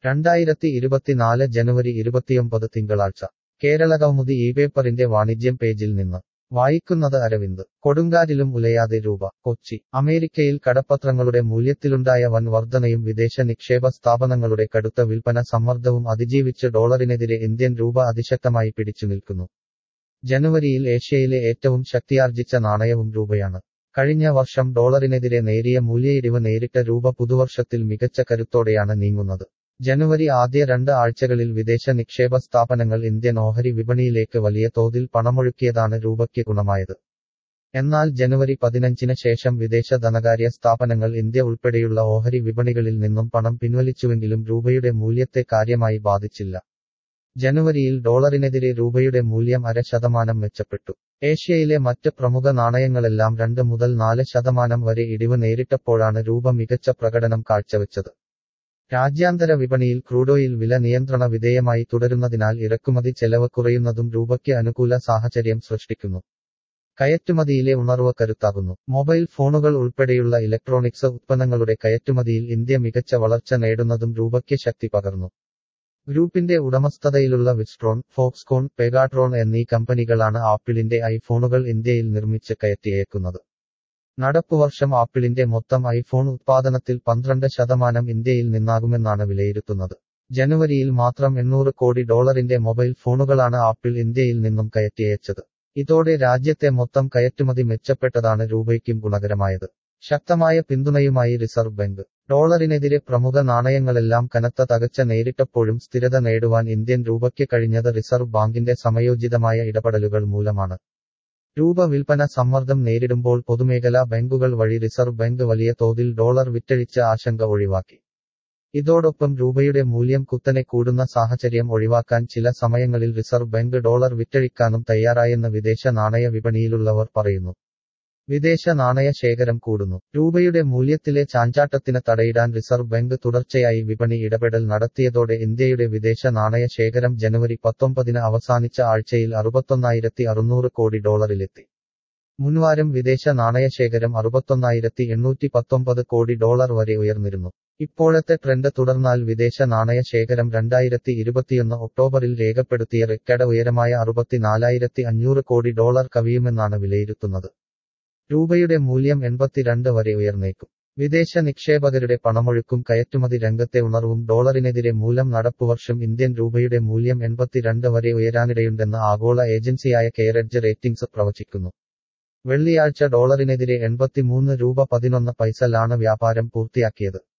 രണ്ടായിരത്തി ഇരുപത്തിനാല് ജനുവരി ഇരുപത്തിയൊമ്പത് തിങ്കളാഴ്ച കേരളകൗമുദി ഈ പേപ്പറിന്റെ വാണിജ്യം പേജിൽ നിന്ന് വായിക്കുന്നത് അരവിന്ദ് കൊടുങ്കാറ്റിലും ഉലയാതെ രൂപ കൊച്ചി അമേരിക്കയിൽ കടപ്പത്രങ്ങളുടെ മൂല്യത്തിലുണ്ടായ വൻ വർധനയും വിദേശ നിക്ഷേപ സ്ഥാപനങ്ങളുടെ കടുത്ത വിൽപ്പന സമ്മർദ്ദവും അതിജീവിച്ച് ഡോളറിനെതിരെ ഇന്ത്യൻ രൂപ അതിശക്തമായി പിടിച്ചു നിൽക്കുന്നു ജനുവരിയിൽ ഏഷ്യയിലെ ഏറ്റവും ശക്തിയാർജിച്ച നാണയവും രൂപയാണ് കഴിഞ്ഞ വർഷം ഡോളറിനെതിരെ നേരിയ മൂല്യയിടിവ് നേരിട്ട രൂപ പുതുവർഷത്തിൽ മികച്ച കരുത്തോടെയാണ് നീങ്ങുന്നത് ജനുവരി ആദ്യ രണ്ട് ആഴ്ചകളിൽ വിദേശ നിക്ഷേപ സ്ഥാപനങ്ങൾ ഇന്ത്യൻ ഓഹരി വിപണിയിലേക്ക് വലിയ തോതിൽ പണമൊഴുക്കിയതാണ് രൂപയ്ക്ക് ഗുണമായത് എന്നാൽ ജനുവരി പതിനഞ്ചിന് ശേഷം വിദേശ ധനകാര്യ സ്ഥാപനങ്ങൾ ഇന്ത്യ ഉൾപ്പെടെയുള്ള ഓഹരി വിപണികളിൽ നിന്നും പണം പിൻവലിച്ചുവെങ്കിലും രൂപയുടെ മൂല്യത്തെ കാര്യമായി ബാധിച്ചില്ല ജനുവരിയിൽ ഡോളറിനെതിരെ രൂപയുടെ മൂല്യം അര ശതമാനം മെച്ചപ്പെട്ടു ഏഷ്യയിലെ മറ്റ് പ്രമുഖ നാണയങ്ങളെല്ലാം രണ്ട് മുതൽ നാല് ശതമാനം വരെ ഇടിവ് നേരിട്ടപ്പോഴാണ് രൂപ മികച്ച പ്രകടനം കാഴ്ചവെച്ചത് രാജ്യാന്തര വിപണിയിൽ ക്രൂഡോയിൽ വില നിയന്ത്രണ വിധേയമായി തുടരുന്നതിനാൽ ഇറക്കുമതി ചെലവ് കുറയുന്നതും രൂപയ്ക്ക് അനുകൂല സാഹചര്യം സൃഷ്ടിക്കുന്നു കയറ്റുമതിയിലെ ഉണർവ് കരുത്താകുന്നു മൊബൈൽ ഫോണുകൾ ഉൾപ്പെടെയുള്ള ഇലക്ട്രോണിക്സ് ഉത്പന്നങ്ങളുടെ കയറ്റുമതിയിൽ ഇന്ത്യ മികച്ച വളർച്ച നേടുന്നതും രൂപയ്ക്ക് ശക്തി പകർന്നു ഗ്രൂപ്പിന്റെ ഉടമസ്ഥതയിലുള്ള വിസ്ട്രോൺ ഫോക്സ്കോൺ പെഗാട്രോൺ എന്നീ കമ്പനികളാണ് ആപ്പിളിന്റെ ഐഫോണുകൾ ഇന്ത്യയിൽ നിർമ്മിച്ച് കയറ്റിയേക്കുന്നത് നടപ്പുവർഷം ആപ്പിളിന്റെ മൊത്തം ഐഫോൺ ഉത്പാദനത്തിൽ പന്ത്രണ്ട് ശതമാനം ഇന്ത്യയിൽ നിന്നാകുമെന്നാണ് വിലയിരുത്തുന്നത് ജനുവരിയിൽ മാത്രം എണ്ണൂറ് കോടി ഡോളറിന്റെ മൊബൈൽ ഫോണുകളാണ് ആപ്പിൾ ഇന്ത്യയിൽ നിന്നും കയറ്റിയച്ചത് ഇതോടെ രാജ്യത്തെ മൊത്തം കയറ്റുമതി മെച്ചപ്പെട്ടതാണ് രൂപയ്ക്കും ഗുണകരമായത് ശക്തമായ പിന്തുണയുമായി റിസർവ് ബാങ്ക് ഡോളറിനെതിരെ പ്രമുഖ നാണയങ്ങളെല്ലാം കനത്ത തകച്ച നേരിട്ടപ്പോഴും സ്ഥിരത നേടുവാൻ ഇന്ത്യൻ രൂപയ്ക്ക് കഴിഞ്ഞത് റിസർവ് ബാങ്കിന്റെ സമയോചിതമായ ഇടപെടലുകൾ മൂലമാണ് രൂപ വിൽപ്പന സമ്മർദ്ദം നേരിടുമ്പോൾ പൊതുമേഖലാ ബാങ്കുകൾ വഴി റിസർവ് ബാങ്ക് വലിയ തോതിൽ ഡോളർ വിറ്റഴിച്ച ആശങ്ക ഒഴിവാക്കി ഇതോടൊപ്പം രൂപയുടെ മൂല്യം കുത്തനെ കൂടുന്ന സാഹചര്യം ഒഴിവാക്കാൻ ചില സമയങ്ങളിൽ റിസർവ് ബാങ്ക് ഡോളർ വിറ്റഴിക്കാനും തയ്യാറായെന്ന് വിദേശ നാണയ വിപണിയിലുള്ളവർ പറയുന്നു വിദേശ നാണയ ശേഖരം കൂടുന്നു രൂപയുടെ മൂല്യത്തിലെ ചാഞ്ചാട്ടത്തിന് തടയിടാൻ റിസർവ് ബാങ്ക് തുടർച്ചയായി വിപണി ഇടപെടൽ നടത്തിയതോടെ ഇന്ത്യയുടെ വിദേശ നാണയ ശേഖരം ജനുവരി പത്തൊമ്പതിന് അവസാനിച്ച ആഴ്ചയിൽ അറുപത്തൊന്നായിരത്തി അറുന്നൂറ് കോടി ഡോളറിലെത്തി മുൻവാരം വിദേശ നാണയ ശേഖരം അറുപത്തൊന്നായിരത്തി എണ്ണൂറ്റി പത്തൊമ്പത് കോടി ഡോളർ വരെ ഉയർന്നിരുന്നു ഇപ്പോഴത്തെ ട്രെൻഡ് തുടർന്നാൽ വിദേശ നാണയ ശേഖരം രണ്ടായിരത്തി ഇരുപത്തിയൊന്ന് ഒക്ടോബറിൽ രേഖപ്പെടുത്തിയ റെക്കോർഡ് ഉയരമായ അറുപത്തിനാലായിരത്തി അഞ്ഞൂറ് കോടി ഡോളർ കവിയുമെന്നാണ് വിലയിരുത്തുന്നത് രൂപയുടെ മൂല്യം എൺപത്തിരണ്ട് വരെ ഉയർന്നേക്കും വിദേശ നിക്ഷേപകരുടെ പണമൊഴുക്കും കയറ്റുമതി രംഗത്തെ ഉണർവും ഡോളറിനെതിരെ മൂലം നടപ്പുവർഷം ഇന്ത്യൻ രൂപയുടെ മൂല്യം എൺപത്തിരണ്ട് വരെ ഉയരാനിടയുണ്ടെന്ന് ആഗോള ഏജൻസിയായ കെയറെഡ്ജ് റേറ്റിംഗ്സ് പ്രവചിക്കുന്നു വെള്ളിയാഴ്ച ഡോളറിനെതിരെ എൺപത്തിമൂന്ന് രൂപ പതിനൊന്ന് പൈസലാണ് വ്യാപാരം പൂർത്തിയാക്കിയത്